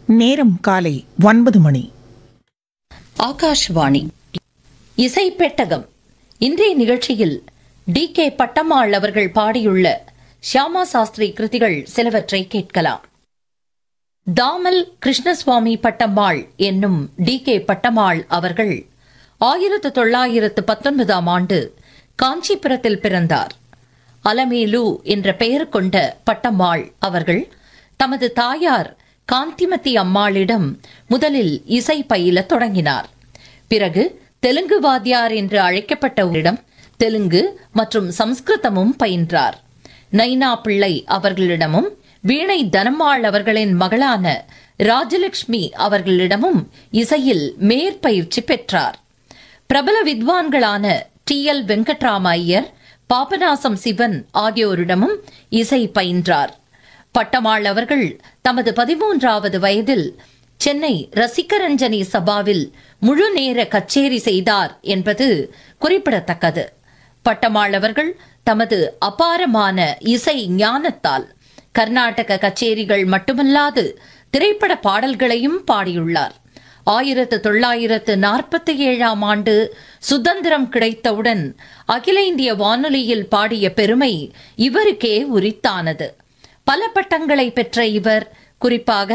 நேரம் காலை ஒன்பது மணி ஆகாஷ்வாணி இசை பெட்டகம் இன்றைய நிகழ்ச்சியில் டி கே பட்டம்மாள் அவர்கள் பாடியுள்ள ஷியாமா சாஸ்திரி கிருதிகள் சிலவற்றை கேட்கலாம் தாமல் கிருஷ்ணசுவாமி பட்டம்மாள் என்னும் டி கே பட்டம்மாள் அவர்கள் ஆயிரத்து தொள்ளாயிரத்து பத்தொன்பதாம் ஆண்டு காஞ்சிபுரத்தில் பிறந்தார் அலமேலு என்ற பெயர் கொண்ட பட்டம்மாள் அவர்கள் தமது தாயார் காந்திமதி அம்மாளிடம் முதலில் இசை பயிலத் தொடங்கினார் பிறகு தெலுங்கு வாத்தியார் என்று அழைக்கப்பட்டவரிடம் தெலுங்கு மற்றும் சம்ஸ்கிருதமும் பயின்றார் நைனா பிள்ளை அவர்களிடமும் வீணை தனம்மாள் அவர்களின் மகளான ராஜலட்சுமி அவர்களிடமும் இசையில் மேற்பயிற்சி பெற்றார் பிரபல வித்வான்களான டி எல் வெங்கட்ராம ஐயர் பாபநாசம் சிவன் ஆகியோரிடமும் இசை பயின்றார் பட்டமாள் அவர்கள் தமது பதிமூன்றாவது வயதில் சென்னை ரசிகரஞ்சனி சபாவில் முழு நேர கச்சேரி செய்தார் என்பது குறிப்பிடத்தக்கது பட்டமாள் அவர்கள் தமது அபாரமான இசை ஞானத்தால் கர்நாடக கச்சேரிகள் மட்டுமல்லாது திரைப்பட பாடல்களையும் பாடியுள்ளார் ஆயிரத்து தொள்ளாயிரத்து நாற்பத்தி ஏழாம் ஆண்டு சுதந்திரம் கிடைத்தவுடன் அகில இந்திய வானொலியில் பாடிய பெருமை இவருக்கே உரித்தானது பல பட்டங்களை பெற்ற இவர் குறிப்பாக